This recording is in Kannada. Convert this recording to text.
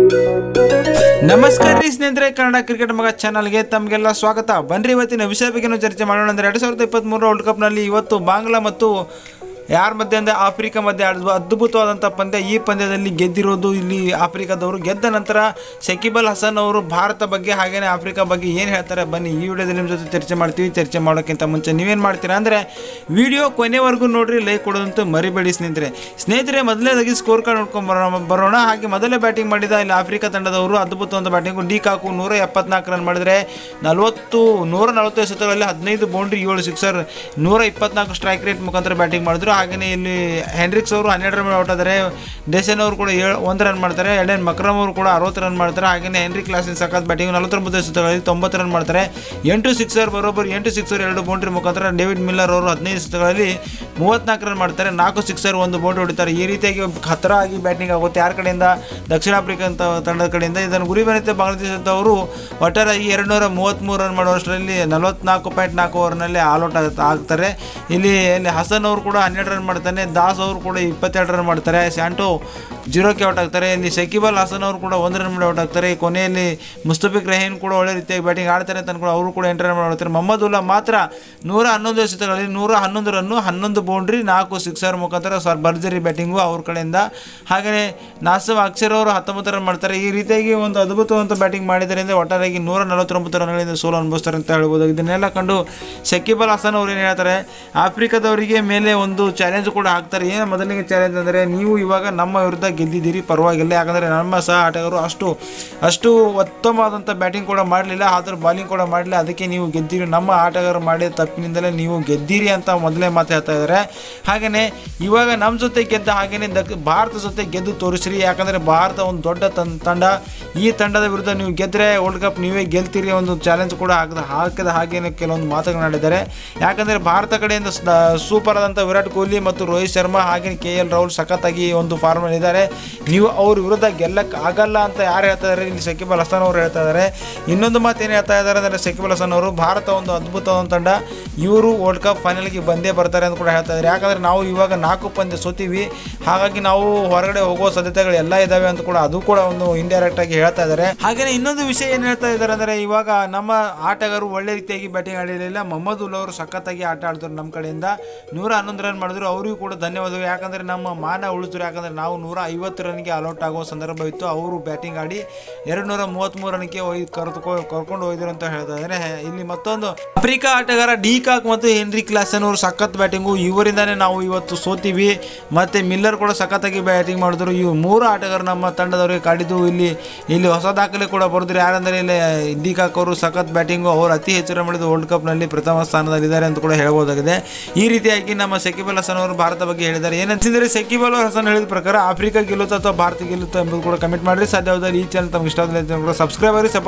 ನಮಸ್ಕಾರ ರೀ ಸ್ನೇಹಿತರೆ ಕನ್ನಡ ಕ್ರಿಕೆಟ್ ಮಗ ಚಾನಲ್ಗೆ ತಮಗೆಲ್ಲ ಸ್ವಾಗತ ಬನ್ರಿ ಇವತ್ತಿನ ವಿಷಯ ಬಗ್ಗೆ ನಾವು ಚರ್ಚೆ ಮಾಡೋಣ ಅಂದರೆ ಎರಡು ಸಾವಿರದ ಇಪ್ಪತ್ತ್ಮೂರು ವರ್ಲ್ಡ್ ಕಪ್ನಲ್ಲಿ ಇವತ್ತು ಬಾಂಗ್ಲಾ ಮತ್ತು ಯಾರ ಮಧ್ಯೆ ಅಂದರೆ ಆಫ್ರಿಕಾ ಮಧ್ಯೆ ಆಡಿದ ಅದ್ಭುತವಾದಂಥ ಪಂದ್ಯ ಈ ಪಂದ್ಯದಲ್ಲಿ ಗೆದ್ದಿರೋದು ಇಲ್ಲಿ ಆಫ್ರಿಕಾದವರು ಗೆದ್ದ ನಂತರ ಶಕೀಬಲ್ ಹಸನ್ ಅವರು ಭಾರತ ಬಗ್ಗೆ ಹಾಗೆಯೇ ಆಫ್ರಿಕಾ ಬಗ್ಗೆ ಏನು ಹೇಳ್ತಾರೆ ಬನ್ನಿ ಈ ವಿಡಿಯೋದಲ್ಲಿ ನಿಮ್ಮ ಜೊತೆ ಚರ್ಚೆ ಮಾಡ್ತೀವಿ ಚರ್ಚೆ ಮಾಡೋಕ್ಕಿಂತ ಮುಂಚೆ ನೀವೇನು ಮಾಡ್ತೀರಾ ಅಂದರೆ ವಿಡಿಯೋ ಕೊನೆವರೆಗೂ ನೋಡ್ರಿ ಲೈಕ್ ಕೊಡೋದಂತೂ ಮರಿಬೇಡಿ ಸ್ನೇಹಿತರೆ ಸ್ನೇಹಿತರೆ ಮೊದಲನೇದಾಗಿ ಸ್ಕೋರ್ ಕಾರ್ಡ್ ನೋಡ್ಕೊಂಡು ಬರೋಣ ಬರೋಣ ಹಾಗೆ ಮೊದಲೇ ಬ್ಯಾಟಿಂಗ್ ಮಾಡಿದ ಇಲ್ಲಿ ಆಫ್ರಿಕಾ ತಂಡದವರು ಅದ್ಭುತವಾದ ಬ್ಯಾಟಿಂಗು ಡಿ ಕಾಕು ನೂರ ಎಪ್ಪತ್ನಾಲ್ಕು ರನ್ ಮಾಡಿದರೆ ನಲವತ್ತು ನೂರ ನಲವತ್ತೈದು ಸತಗಳಲ್ಲಿ ಹದಿನೈದು ಬೌಂಡ್ರಿ ಏಳು ಸಿಕ್ಸರ್ ನೂರ ಇಪ್ಪತ್ನಾಲ್ಕು ಸ್ಟ್ರೈಕ್ ರೇಟ್ ಮುಖಾಂತರ ಬ್ಯಾಟಿಂಗ್ ಮಾಡಿದ್ರು ಹಾಗೆಯೇ ಇಲ್ಲಿ ಹೆನ್ರಿಕ್ಸ್ ಅವರು ಹನ್ನೆರಡು ರನ್ ಔಟ್ ಆದರೆ ದೇಸನ್ ಅವರು ಕೂಡ ಏಳು ಒಂದು ರನ್ ಮಾಡ್ತಾರೆ ಎಡೆನ್ ಮಕ್ರಮ್ ಅವರು ಕೂಡ ಅರವತ್ತು ರನ್ ಮಾಡ್ತಾರೆ ಹಾಗೆಯೇ ಹೆನ್ರಿ ಕ್ಲಾಸಿನ ಸಖತ್ ಬ್ಯಾಟಿಂಗ್ ನಲವತ್ತೊಂಬತ್ತು ಸತಗಳಲ್ಲಿ ತೊಂಬತ್ತು ರನ್ ಮಾಡ್ತಾರೆ ಎಂಟು ಸಿಕ್ಸರ್ ಬರೋಬ್ಬರಿ ಎಂಟು ಸಿಕ್ಸರ್ ಎರಡು ಬೌಂಡ್ರಿ ಮುಖಾಂತರ ಡೇವಿಡ್ ಮಿಲ್ಲರ್ ಅವರು ಹದಿನೈದು ಸತಗಳಲ್ಲಿ ಮೂವತ್ನಾಲ್ಕು ರನ್ ಮಾಡ್ತಾರೆ ನಾಲ್ಕು ಸಿಕ್ಸರ್ ಒಂದು ಬೌಂಡ್ರಿ ಹೊಡಿತಾರೆ ಈ ರೀತಿಯಾಗಿ ಖತರ ಆಗಿ ಬ್ಯಾಟಿಂಗ್ ಆಗುತ್ತೆ ಯಾರ ಕಡೆಯಿಂದ ದಕ್ಷಿಣ ಆಫ್ರಿಕಾ ಅಂತ ತಂಡದ ಕಡೆಯಿಂದ ಇದನ್ನು ಗುರಿ ಬೆನ್ನತ್ತೆ ಬಾಂಗ್ಲಾದೇಶದವರು ಒಟ್ಟಾರೆಯಾಗಿ ಎರಡು ನೂರ ಮೂವತ್ತ್ಮೂರು ರನ್ ಮಾಡುವಷ್ಟರಲ್ಲಿ ನಲವತ್ನಾಲ್ಕು ಪಾಯಿಂಟ್ ನಾಲ್ಕು ಓವರ್ನಲ್ಲಿ ಆಲ್ಔಟ್ ಆಗುತ್ತೆ ಆಗ್ತಾರೆ ಇಲ್ಲಿ ಇಲ್ಲಿ ಹಸನ್ ಅವರು ಕೂಡ ಹನ್ನೆರಡು ರನ್ ಮಾಡ್ತಾನೆ ದಾಸ್ ಅವರು ಕೂಡ ಇಪ್ಪತ್ತೆರಡು ರನ್ ಮಾಡ್ತಾರೆ ಸ್ಯಾಂಟೋ ಜೀರೋಕ್ಕೆ ಔಟ್ ಆಗ್ತಾರೆ ಇಲ್ಲಿ ಶಕೀಬಲ್ ಹಸನ್ ಅವರು ಕೂಡ ಒಂದು ರನ್ ಮಾಡಿ ಔಟ್ ಆಗ್ತಾರೆ ಕೊನೆಯಲ್ಲಿ ಮುಸ್ತಫಿಕ್ ರಹೀನ್ ಕೂಡ ಒಳ್ಳೆ ರೀತಿಯಾಗಿ ಬ್ಯಾಟಿಂಗ್ ಆಡ್ತಾರೆ ಅಂತ ಅನ್ಕೊಂಡು ಅವರು ಕೂಡ ಎಂಟು ರನ್ ಮಾಡ್ತಾರೆ ಮೊಹಮ್ಮದುಲ್ಲಾ ಮಾತ್ರ ನೂರ ಹನ್ನೊಂದು ಎಸೆತಗಳಲ್ಲಿ ನೂರ ಹನ್ನೊಂದು ರನ್ನು ಹನ್ನೊಂದು ಬೌಂಡ್ರಿ ನಾಲ್ಕು ಸಿಕ್ಸರ್ ಮುಖಾಂತರ ಸರ್ ಭರ್ಜರಿ ಬ್ಯಾಟಿಂಗು ಅವ್ರ ಕಡೆಯಿಂದ ಹಾಗೆಯೇ ನಾಸಮ್ ಅಕ್ಷರ್ ಅವರು ಹತ್ತೊಂಬತ್ತು ರನ್ ಮಾಡ್ತಾರೆ ಈ ರೀತಿಯಾಗಿ ಒಂದು ಅದ್ಭುತವಂತ ಬ್ಯಾಟಿಂಗ್ ಮಾಡಿದ್ದರಿಂದ ಒಟ್ಟಾರೆಯಾಗಿ ನೂರ ನಲವತ್ತೊಂಬತ್ತು ರನ್ಗಳಿಂದ ಸೋಲು ಅನುಭವಿಸ್ತಾರೆ ಅಂತ ಹೇಳ್ಬೋದು ಇದನ್ನೆಲ್ಲ ಕಂಡು ಶಕೀಬಲ್ ಹಸನ್ ಅವರು ಏನು ಹೇಳ್ತಾರೆ ಆಫ್ರಿಕಾದವರಿಗೆ ಮೇಲೆ ಒಂದು ಚಾಲೆಂಜ್ ಕೂಡ ಹಾಕ್ತಾರೆ ಏನು ಮೊದಲಿಗೆ ಚಾಲೆಂಜ್ ಅಂದರೆ ನೀವು ಇವಾಗ ನಮ್ಮ ವಿರುದ್ಧ ಗೆದ್ದಿದ್ದೀರಿ ಪರವಾಗಿಲ್ಲ ಯಾಕಂದರೆ ನಮ್ಮ ಸಹ ಆಟಗಾರರು ಅಷ್ಟು ಅಷ್ಟು ಉತ್ತಮವಾದಂಥ ಬ್ಯಾಟಿಂಗ್ ಕೂಡ ಮಾಡಲಿಲ್ಲ ಆದರೂ ಬಾಲಿಂಗ್ ಕೂಡ ಮಾಡಲಿಲ್ಲ ಅದಕ್ಕೆ ನೀವು ಗೆದ್ದಿರಿ ನಮ್ಮ ಆಟಗಾರರು ಮಾಡಿದ ತಪ್ಪಿನಿಂದಲೇ ನೀವು ಗೆದ್ದಿರಿ ಅಂತ ಮೊದಲೇ ಮಾತು ಹೇಳ್ತಾ ಇದ್ದಾರೆ ಹಾಗೆಯೇ ಇವಾಗ ನಮ್ಮ ಜೊತೆ ಗೆದ್ದ ಹಾಗೆಯೇ ದಕ್ ಭಾರತ ಜೊತೆ ಗೆದ್ದು ತೋರಿಸ್ರಿ ಯಾಕಂದರೆ ಭಾರತ ಒಂದು ದೊಡ್ಡ ತನ್ ತಂಡ ಈ ತಂಡದ ವಿರುದ್ಧ ನೀವು ಗೆದ್ದರೆ ವರ್ಲ್ಡ್ ಕಪ್ ನೀವೇ ಗೆಲ್ತೀರಿ ಒಂದು ಚಾಲೆಂಜ್ ಕೂಡ ಹಾಕಿದ ಹಾಕಿದ ಹಾಗೇನೆ ಕೆಲವೊಂದು ಮಾತುಗಳನ್ನಾಡಿದ್ದಾರೆ ಯಾಕಂದರೆ ಭಾರತ ಕಡೆಯಿಂದ ಸೂಪರ್ ಆದಂಥ ವಿರಾಟ್ ಕೊಹ್ಲಿ ಮತ್ತು ರೋಹಿತ್ ಶರ್ಮಾ ಹಾಗೆ ಕೆ ಎಲ್ ರಾಹುಲ್ ಸಖತ್ತಾಗಿ ಒಂದು ಫಾರ್ಮಲ್ಲಿ ಇದ್ದಾರೆ ನೀವು ಅವ್ರ ವಿರುದ್ಧ ಗೆಲ್ಲಕ್ಕೆ ಆಗಲ್ಲ ಅಂತ ಯಾರು ಹೇಳ್ತಾ ಇದ್ದಾರೆ ಇಲ್ಲಿ ಶಕೀಬಲ್ ಹಸನ್ ಅವರು ಹೇಳ್ತಾ ಇದ್ದಾರೆ ಇನ್ನೊಂದು ಮಾತು ಏನು ಹೇಳ್ತಾ ಇದ್ದಾರೆ ಅಂದರೆ ಶಕೀಬಲ್ ಹಸನ್ ಅವರು ಭಾರತ ಒಂದು ಅದ್ಭುತವಾದ ತಂಡ ಇವರು ವರ್ಲ್ಡ್ ಕಪ್ ಫೈನಲ್ಗೆ ಬಂದೇ ಬರ್ತಾರೆ ಅಂತ ಕೂಡ ಹೇಳ್ತಾ ಇದ್ದಾರೆ ಯಾಕಂದರೆ ನಾವು ಇವಾಗ ನಾಲ್ಕು ಪಂದ್ಯ ಸೋತೀವಿ ಹಾಗಾಗಿ ನಾವು ಹೊರಗಡೆ ಹೋಗೋ ಸಾಧ್ಯತೆಗಳು ಎಲ್ಲ ಇದಾವೆ ಅಂತ ಕೂಡ ಅದು ಕೂಡ ಒಂದು ಇಂಡೈರೆಕ್ಟ್ ಆಗಿ ಹೇಳ್ತಾ ಇದ್ದಾರೆ ಹಾಗೆಯೇ ಇನ್ನೊಂದು ವಿಷಯ ಏನು ಹೇಳ್ತಾ ಇದ್ದಾರೆ ಅಂದರೆ ಇವಾಗ ನಮ್ಮ ಆಟಗಾರರು ಒಳ್ಳೆ ರೀತಿಯಾಗಿ ಬ್ಯಾಟಿಂಗ್ ಆಡಿರಲಿಲ್ಲ ಮೊಹಮ್ಮದ್ ಉಲ್ ಅವರು ಸಖತ್ತಾಗಿ ಆಟ ಆಡಿದ್ರು ನಮ್ಮ ಕಡೆಯಿಂದ ನೂರ ಹನ್ನೊಂದು ರನ್ ಮಾಡಿದ್ರು ಅವರಿಗೂ ಕೂಡ ಧನ್ಯವಾದಗಳು ಯಾಕಂದರೆ ನಮ್ಮ ಮಾನ ಉಳಿಸಿದ್ರು ಯಾಕಂದರೆ ನಾವು ನೂರ ಐವತ್ತು ರನ್ಗೆ ಅಲೌಟ್ ಆಗೋ ಸಂದರ್ಭ ಇತ್ತು ಅವರು ಬ್ಯಾಟಿಂಗ್ ಆಡಿ ಎರಡು ನೂರ ಮೂವತ್ತ್ಮೂರು ರನ್ಗೆ ಒಯ್ದು ಕರೆದುಕೊ ಕರ್ಕೊಂಡು ಹೋಯ್ದರು ಅಂತ ಹೇಳ್ತಾ ಇದ್ದಾರೆ ಇಲ್ಲಿ ಮತ್ತೊಂದು ಆಫ್ರಿಕಾ ಆಟಗಾರ ಡಿ ಕಾಕ್ ಮತ್ತು ಹೆನ್ರಿ ಕ್ಲಾಸನ್ ಅವರು ಸಖತ್ ಬ್ಯಾಟಿಂಗು ಇವರಿಂದಾನೇ ನಾವು ಇವತ್ತು ಸೋತೀವಿ ಮತ್ತು ಮಿಲ್ಲರ್ ಕೂಡ ಸಖತ್ತಾಗಿ ಬ್ಯಾಟಿಂಗ್ ಮಾಡಿದ್ರು ಇವು ಮೂರು ಆಟಗಾರರು ನಮ್ಮ ತಂಡದವರಿಗೆ ಕಾಡಿದ್ದು ಇಲ್ಲಿ ಇಲ್ಲಿ ಹೊಸ ದಾಖಲೆ ಕೂಡ ಬರೆದ್ರು ಯಾರಂದರೆ ಇಲ್ಲಿ ಡಿ ಕಾಕ್ ಅವರು ಸಖತ್ ಬ್ಯಾಟಿಂಗು ಅವರು ಅತಿ ಹೆಚ್ಚು ರನ್ ಮಾಡಿದ ವರ್ಲ್ಡ್ ಕಪ್ನಲ್ಲಿ ಪ್ರಥಮ ಸ್ಥಾನದಲ್ಲಿದ್ದಾರೆ ಅಂತ ಕೂಡ ಹೇಳ್ಬೋದಾಗಿದೆ ಈ ರೀತಿಯಾಗಿ ನಮ್ಮ ಸಕಿಬಲ್ ಹಸನ್ ಅವರು ಭಾರತ ಬಗ್ಗೆ ಹೇಳಿದ್ದಾರೆ ಏನಂತಂದರೆ ಸಕಿಬಲ್ ಹಸನ್ ಹೇಳಿದ ಪ್ರಕಾರ ಆಫ್ರಿಕಾ ಗೆಲ್ಲುತ್ತಾ ಅಥವಾ ಭಾರತ ಗೆಲ್ಲುತ್ತಾ ಎಂಬುದು ಕೂಡ ಕಮೆಂಟ್ ಮಾಡಿರಿ ಸಾಧ್ಯವಾದಲ್ಲಿ ಈ ಚಾನಲ್ ತಮ್ಗೆ ಇಷ್ಟ ಆದ್ರೆ ಸಬ್ಸ್ಕ್ರೈಬ್ ಆಗಿ